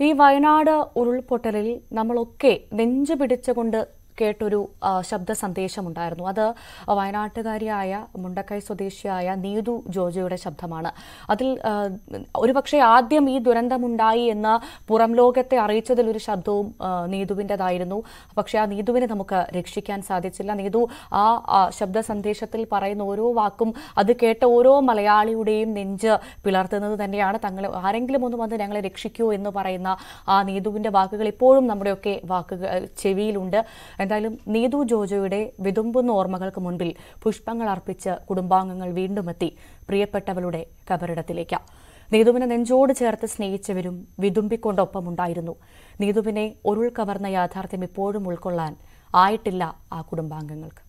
ഈ വയനാട് ഉരുൾപൊട്ടലിൽ നമ്മളൊക്കെ നെഞ്ചു പിടിച്ചുകൊണ്ട് കേട്ടൊരു ആ, ശബ്ദ സന്ദേശമുണ്ടായിരുന്നു അത് വയനാട്ടുകാരിയായ മുണ്ടക്കൈ സ്വദേശിയായ നീതു ജോജോയുടെ ശബ്ദമാണ് അതിൽ ആ, ഒരുപക്ഷെ ആദ്യം ഈ ദുരന്തമുണ്ടായി എന്ന് പുറം ലോകത്തെ അറിയിച്ചതിൽ ഒരു ശബ്ദവും ആ, നീതുവിൻ്റെതായിരുന്നു പക്ഷേ ആ നീതുവിനെ നമുക്ക് രക്ഷിക്കാൻ സാധിച്ചില്ല നീതു ആ ആ, ശബ്ദ സന്ദേശത്തിൽ പറയുന്ന ഓരോ വാക്കും അത് കേട്ട ഓരോ മലയാളിയുടെയും നെഞ്ച് പിളർത്തുന്നത് തന്നെയാണ് തങ്ങളെ ആരെങ്കിലും ഒന്ന് വന്ന് ഞങ്ങളെ രക്ഷിക്കൂ എന്ന് പറയുന്ന ആ നീതുവിന്റെ വാക്കുകൾ ഇപ്പോഴും നമ്മുടെയൊക്കെ വാക്കുകൾ ചെവിയിലുണ്ട് എന്തായാലും നീതു ജോജോയുടെ വിതുമ്പുന്ന ഓർമ്മകൾക്ക് മുൻപിൽ പുഷ്പങ്ങൾ അർപ്പിച്ച് കുടുംബാംഗങ്ങൾ വീണ്ടും എത്തി പ്രിയപ്പെട്ടവളുടെ കബറിടത്തിലേക്ക് നീതുവിനെ നെഞ്ചോട് ചേർത്ത് സ്നേഹിച്ചവരും വിതുമ്പിക്കൊണ്ടൊപ്പമുണ്ടായിരുന്നു നീതുവിനെ ഉരുൾ കവർന്ന യാഥാർത്ഥ്യം ഇപ്പോഴും ഉൾക്കൊള്ളാൻ ആയിട്ടില്ല ആ കുടുംബാംഗങ്ങൾക്ക്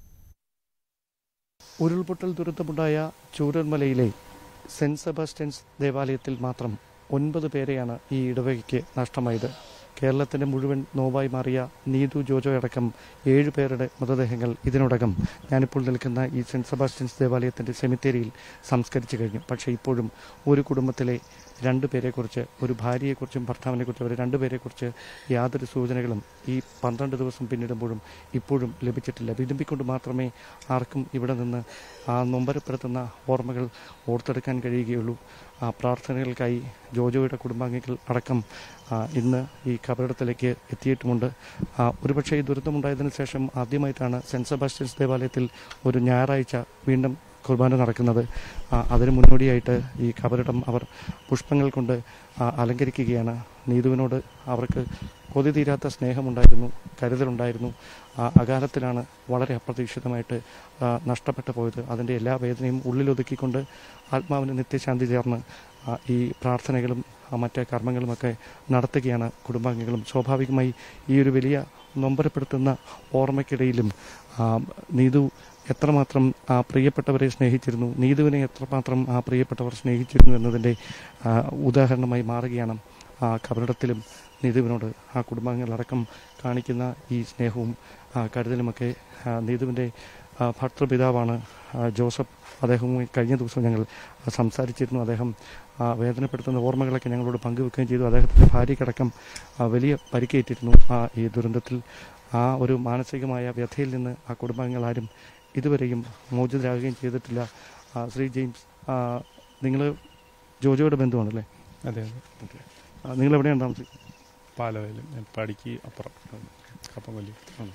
ഉരുൾപൊട്ടൽ ദുരന്തമുണ്ടായ ചൂരൽമലയിലെ സെന്റ് സെബാസ്റ്റ്യൻസ് ദേവാലയത്തിൽ മാത്രം ഒൻപത് പേരെയാണ് ഈ ഇടവകയ്ക്ക് നഷ്ടമായത് കേരളത്തിന്റെ മുഴുവൻ നോവായി മാറിയ നീതു ജോജോ അടക്കം ഏഴ് പേരുടെ മൃതദേഹങ്ങൾ ഇതിനോടകം ഞാനിപ്പോൾ നിൽക്കുന്ന ഈ സെന്റ് സെബാസ്റ്റ്യൻസ് ദേവാലയത്തിന്റെ സെമിത്തേരിയിൽ സംസ്കരിച്ചു കഴിഞ്ഞു പക്ഷേ ഇപ്പോഴും ഒരു കുടുംബത്തിലെ രണ്ടു പേരെക്കുറിച്ച് ഒരു ഭാര്യയെക്കുറിച്ചും ഭർത്താവിനെക്കുറിച്ചും അവർ രണ്ടുപേരെക്കുറിച്ച് യാതൊരു സൂചനകളും ഈ പന്ത്രണ്ട് ദിവസം പിന്നിടുമ്പോഴും ഇപ്പോഴും ലഭിച്ചിട്ടില്ല വിതുമ്പിക്കൊണ്ട് മാത്രമേ ആർക്കും ഇവിടെ നിന്ന് ആ നൊമ്പരപ്പെടുത്തുന്ന ഓർമ്മകൾ ഓർത്തെടുക്കാൻ കഴിയുകയുള്ളൂ ആ പ്രാർത്ഥനകൾക്കായി ജോജോയുടെ കുടുംബാംഗങ്ങൾ അടക്കം ആ, ഇന്ന് ഈ കബറിടത്തിലേക്ക് എത്തിയിട്ടുമുണ്ട് ആ, ഒരുപക്ഷെ ഈ ദുരന്തമുണ്ടായതിനു ശേഷം ആദ്യമായിട്ടാണ് സെന്റ് സെബാസ്റ്റ്യൻസ് ദേവാലയത്തിൽ ഒരു ഞായറാഴ്ച വീണ്ടും കുർബാന നടക്കുന്നത് ആ, അതിന് മുന്നോടിയായിട്ട് ഈ കബറിടം അവർ പുഷ്പങ്ങൾ കൊണ്ട് ആ, അലങ്കരിക്കുകയാണ് നീതുവിനോട് അവർക്ക് കൊതി തീരാത്ത സ്നേഹമുണ്ടായിരുന്നു കരുതലുണ്ടായിരുന്നു ആ, അകാലത്തിലാണ് വളരെ അപ്രതീക്ഷിതമായിട്ട് ആ, നഷ്ടപ്പെട്ടു പോയത് അതിൻ്റെ എല്ലാ വേദനയും ഉള്ളിലൊതുക്കിക്കൊണ്ട് ആത്മാവിന് നിത്യശാന്തി ചേർന്ന് ആ, ഈ പ്രാർത്ഥനകളും ആ, മറ്റ് കർമ്മങ്ങളുമൊക്കെ നടത്തുകയാണ് കുടുംബാംഗങ്ങളും സ്വാഭാവികമായി ഈ ഒരു വലിയ നൊമ്പരപ്പെടുത്തുന്ന ഓർമ്മയ്ക്കിടയിലും ആ, നീതു എത്രമാത്രം ആ പ്രിയപ്പെട്ടവരെ സ്നേഹിച്ചിരുന്നു നീതുവിനെ എത്രമാത്രം ആ പ്രിയപ്പെട്ടവർ സ്നേഹിച്ചിരുന്നു എന്നതിൻ്റെ ആ, ഉദാഹരണമായി മാറുകയാണ് ആ കബറിടത്തിലും നീതുവിനോട് ആ കുടുംബാംഗങ്ങളടക്കം കാണിക്കുന്ന ഈ സ്നേഹവും ആ, കരുതലുമൊക്കെ ആ, നീതുവിൻ്റെ ആ, ഭർത്തൃപിതാവാണ് ആ, ജോസഫ് അദ്ദേഹവുമായി കഴിഞ്ഞ ദിവസം ഞങ്ങൾ ആ, സംസാരിച്ചിരുന്നു അദ്ദേഹം ആ, വേദനപ്പെടുത്തുന്ന ഓർമ്മകളൊക്കെ ഞങ്ങളോട് പങ്കുവെക്കുകയും ചെയ്തു അദ്ദേഹത്തിൻ്റെ ഭാര്യയ്ക്കടക്കം ആ, വലിയ പരിക്കേറ്റിരുന്നു ആ ഈ ദുരന്തത്തിൽ ആ ഒരു മാനസികമായ വ്യഥയിൽ നിന്ന് ആ കുടുംബാംഗങ്ങൾ ആരും ഇതുവരെയും മോചിതരാകുകയും ചെയ്തിട്ടില്ല ആ, ശ്രീ ജെയിംസ് നിങ്ങൾ ജോജോയുടെ ബന്ധുവാണല്ലേ അതെ അതെ നിങ്ങൾ എവിടെയാണ് താമസിക്കുന്നത് പാലവയൽ പടിക്ക് അപ്പുറം കപ്പംകൊല്ലി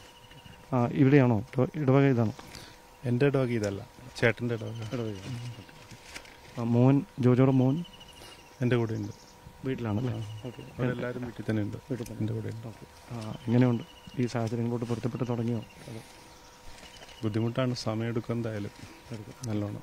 ആ, ഇവിടെയാണോ ഇടവ- ഇടവക ഇതാണോ എൻ്റെ ഇടവക ഇതല്ല ചേട്ടൻ്റെ ഇടവക ആ, മോൻ ജോജോയുടെ മോൻ എൻ്റെ കൂടെ ഉണ്ട് വീട്ടിലാണല്ലേ അവരെല്ലാവരും വീട്ടിൽ തന്നെ ഉണ്ട് വീട്ടിൽ തന്നെ. എൻ്റെ കൂടെ ഉണ്ട് ആ, എങ്ങനെയുണ്ട് ഈ സാഹചര്യങ്ങളോട് പൊരുത്തപ്പെട്ട് തുടങ്ങിയോ അതോ? ബുദ്ധിമുട്ടാണ് സമയമെടുക്കും എന്തായാലും നല്ലോണം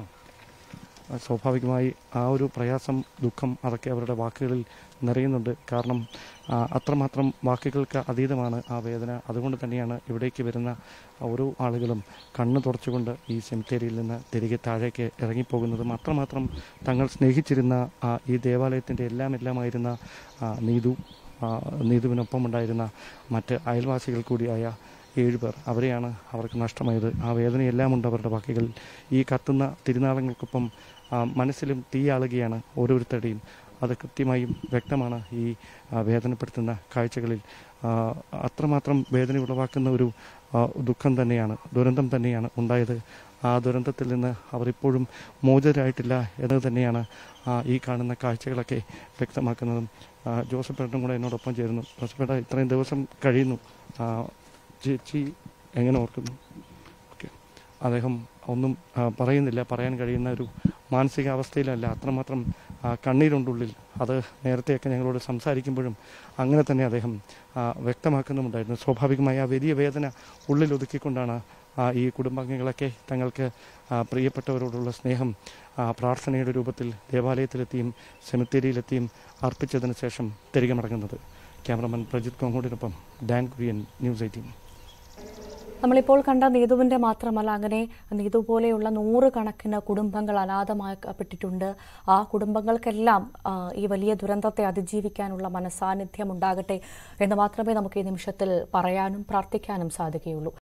ആ, സ്വാഭാവികമായി ആ ഒരു പ്രയാസം ദുഃഖം അതൊക്കെ അവരുടെ വാക്കുകളിൽ നിറയുന്നുണ്ട് കാരണം ആ, അത്രമാത്രം വാക്കുകൾക്ക് അതീതമാണ് ആ വേദന അതുകൊണ്ട് തന്നെയാണ് ഇവിടേക്ക് വരുന്ന ഓരോ ആളുകളും കണ്ണു തുറച്ചുകൊണ്ട് ഈ സെമിത്തേരിയിൽ നിന്ന് തിരികെ താഴേക്ക് ഇറങ്ങിപ്പോകുന്നതും അത്രമാത്രം തങ്ങൾ സ്നേഹിച്ചിരുന്ന ആ, ഈ ദേവാലയത്തിൻ്റെ എല്ലാം എല്ലാമായിരുന്ന ആ, നീതു ആ, നീതുവിനൊപ്പം ഉണ്ടായിരുന്ന മറ്റ് അയൽവാസികൾ കൂടിയായ ഏഴുപേർ അവരെയാണ് അവർക്ക് നഷ്ടമായത് ആ വേദനയെല്ലാം ഉണ്ട് അവരുടെ വാക്കുകളിൽ ഈ കത്തുന്ന തിരുനാളങ്ങൾക്കൊപ്പം ആ, മനസ്സിലും തീയാളുകയാണ് ഓരോരുത്തരുടെയും അത് കൃത്യമായും വ്യക്തമാണ് ഈ ആ, വേദനപ്പെടുത്തുന്ന കാഴ്ചകളിൽ ആ, അത്രമാത്രം വേദന ഉളവാക്കുന്ന ഒരു ആ, ദുഃഖം തന്നെയാണ് ദുരന്തം തന്നെയാണ് ഉണ്ടായത് ആ ദുരന്തത്തിൽ നിന്ന് അവർ ഇപ്പോഴും മോചിതരായിട്ടില്ല എന്നത് തന്നെയാണ് ആ, ഈ കാണുന്ന കാഴ്ചകളൊക്കെ വ്യക്തമാക്കുന്നതും ആ, ജോസഫ് ഏട്ടനും കൂടെ എന്നോടൊപ്പം ചേരുന്നു ജോസഫ് ഏട്ട ഇത്രയും ദിവസം കഴിയുന്നു ആ, ചേച്ചി എങ്ങനെ ഓർക്കുന്നു ഓക്കെ അദ്ദേഹം ഒന്നും ആ, പറയുന്നില്ല പറയാൻ കഴിയുന്ന ഒരു മാനസികാവസ്ഥയിലല്ല അത്രമാത്രം ആ, കണ്ണീരുണ്ടുള്ളിൽ അത് നേരത്തെയൊക്കെ ഞങ്ങളോട് സംസാരിക്കുമ്പോഴും അങ്ങനെ തന്നെ അദ്ദേഹം ആ, വ്യക്തമാക്കുന്നുമുണ്ടായിരുന്നു സ്വാഭാവികമായ ആ വലിയ വേദന ഉള്ളിൽ ഒതുക്കിക്കൊണ്ടാണ് ആ, ഈ കുടുംബാംഗങ്ങളൊക്കെ തങ്ങൾക്ക് ആ, പ്രിയപ്പെട്ടവരോടുള്ള സ്നേഹം ആ, പ്രാർത്ഥനയുടെ രൂപത്തിൽ ദേവാലയത്തിലെത്തിയും സെമിത്തേരിയിലെത്തിയും അർപ്പിച്ചതിന് ശേഷം തിരികെ മടങ്ങുന്നത് ക്യാമറമാൻ പ്രജിത് കോങ്ങോടിനൊപ്പം ഡാൻ കുര്യൻ ന്യൂസ് എയ്റ്റീൻ നമ്മളിപ്പോൾ കണ്ട നീതുവിന്റെ മാത്രമല്ല അങ്ങനെ നീതു പോലെയുള്ള നൂറുകണക്കിന് കുടുംബങ്ങൾ അനാഥമാക്കപ്പെട്ടിട്ടുണ്ട് ആ കുടുംബങ്ങൾക്കെല്ലാം ആ, ഈ വലിയ ദുരന്തത്തെ അതിജീവിക്കാനുള്ള മനസാന്നിധ്യം ഉണ്ടാകട്ടെ എന്ന് മാത്രമേ നമുക്ക് ഈ നിമിഷത്തിൽ പറയാനും പ്രാർത്ഥിക്കാനും സാധിക്കുകയുള്ളൂ